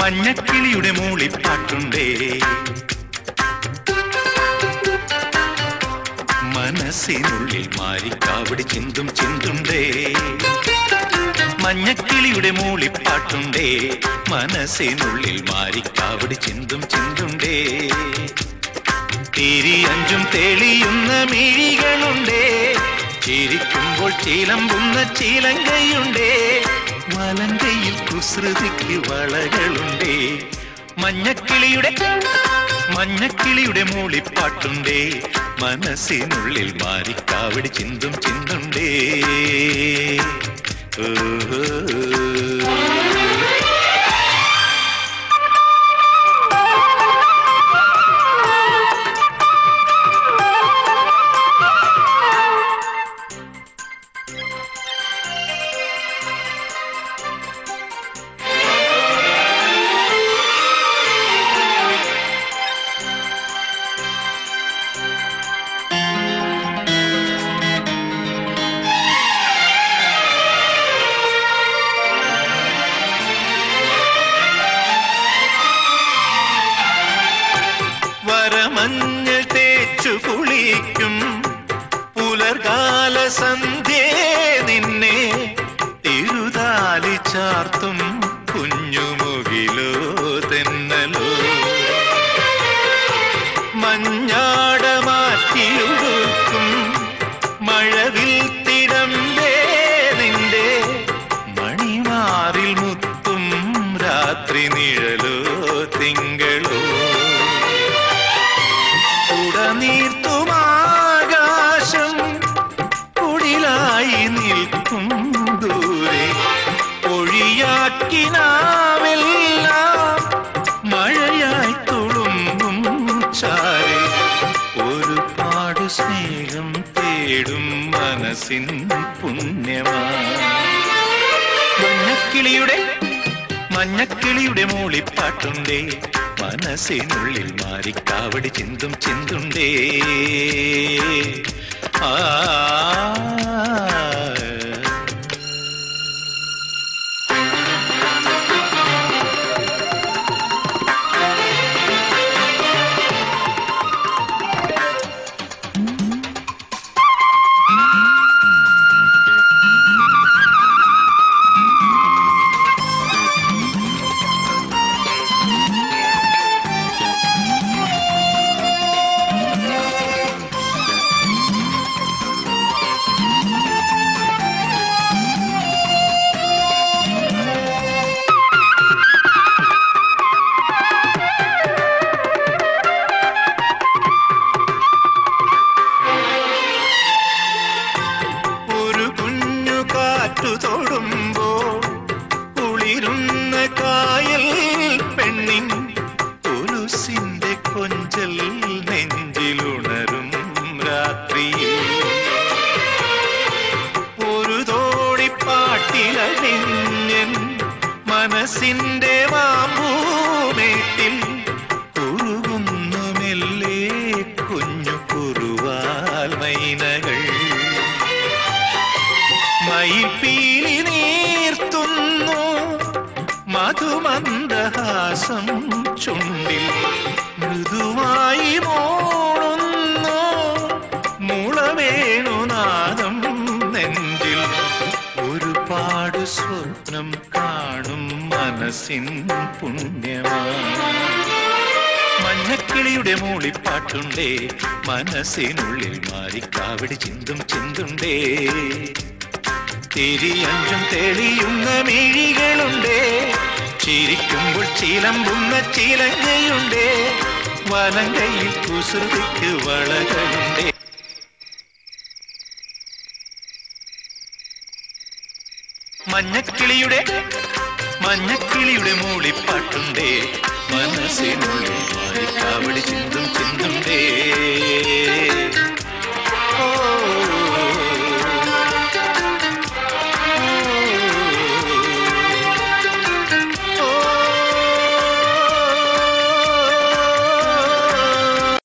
മഞ്ഞക്കിളിയുടെ മൂളിപ്പാട്ടുണ്ടേ മനസ്സിനുള്ളിൽ മാരിക്കാവടി ചിന്തും ചിന്തുണ്ടേ മഞ്ഞക്കിളിയുടെ മൂളിപ്പാട്ടുണ്ടേ മനസ്സിനുള്ളിൽ മാരിക്കാവടി ചിന്തും ചിന്തുണ്ടേ തിരിയഞ്ചും തെളിയുന്ന മിഴികളുണ്ടേ ചിരിക്കുമ്പോൾ ചീലമ്പുന്ന ചീലങ്കയുണ്ടേ വലങ്കയിൽ കുസൃതിക്ക് വളകളുണ്ടേ മഞ്ഞക്കിളിയുടെ മഞ്ഞക്കിളിയുടെ മൂളിപ്പാട്ടുണ്ടേ മനസ്സിനുള്ളിൽ മാറിക്കാവടി ചിന്തും ചിന്തുണ്ടേ ഓ വരമഞ്ഞൾ തേച്ചു കുളിക്കും പുലർകാല സന്ധ്യേ നിന്നെ തിരുതാലി ചാർത്തും കുഞ്ഞുമുകിലോ തെന്നലോ മഞ്ഞാട മാറ്റിയുടുക്കും മഴവിൽ തിടമ്പേ നിന്റെ മണിമാറിൽ മുത്തും രാത്രി നിഴലോ തിങ്കളോ ഉടനീർത്തുമാകാശം കുടിലായി നിൽക്കും ദൂരെ ഒഴിയാക്കിനാവെല്ലാം മഴയായി തുളുമ്പും ചാരെ ഒരുപാട് സ്നേഹം തേടും മനസ്സിൻ പുണ്യമാ മഞ്ഞക്കിളിയുടെ മഞ്ഞക്കിളിയുടെ മൂളിപ്പാട്ടുണ്ടേ മനസ്സിനുള്ളിൽ മാറിക്കാവടി ചിന്തും ചിന്തുണ്ടേ ആ ഒരു കുഞ്ഞു കാറ്റു തൊടുമ്പോൾ കുളിരുന്ന കായൽ പെണ്ണിൻ തുലുസിന്റെ കൊഞ്ചൽ നെഞ്ചിലുണരും രാത്രിയിൽ ഒരു തോടിപ്പാട്ടിലണിഞ്ഞൻ മനസ്സിന്റെ മാമ്പൂമേട്ടിൽ കുറുകുന്നു മെല്ലെ കുഞ്ഞു കുറുവാൽ മൈനകൾ മയിൽപ്പീലി നീർത്തുന്നു മധുമന്ദഹാസം ചുണ്ടിൽ മൃദുവായി മോളുന്നു മുളവേണുനാദം നെഞ്ചിൽ ഒരുപാട് സ്വപ്നം കാണും മനസ്സിൻ പുണ്യമാ മഞ്ഞക്കിളിയുടെ മൂളിപ്പാട്ടുണ്ടേ മനസ്സിനുള്ളിൽ മാറിക്കാവടി ചിന്തും ചിന്തുണ്ടേ തിരിയഞ്ചും തെളിയുന്ന മിഴികളുണ്ടേ ചിരിക്കുമ്പോൾ ചിലമ്പുന്ന ചിലങ്കയുണ്ടേ വലങ്കയിൽ കുസൃതിക്ക് വളകളുണ്ടേ മഞ്ഞക്കിളിയുടെ മഞ്ഞക്കിളിയുടെ മൂളിപ്പാട്ടുണ്ടേ മനസ്സിനുള്ളിൽ മാറിക്കാവടി ചിന്തും ചിന്തുണ്ടേ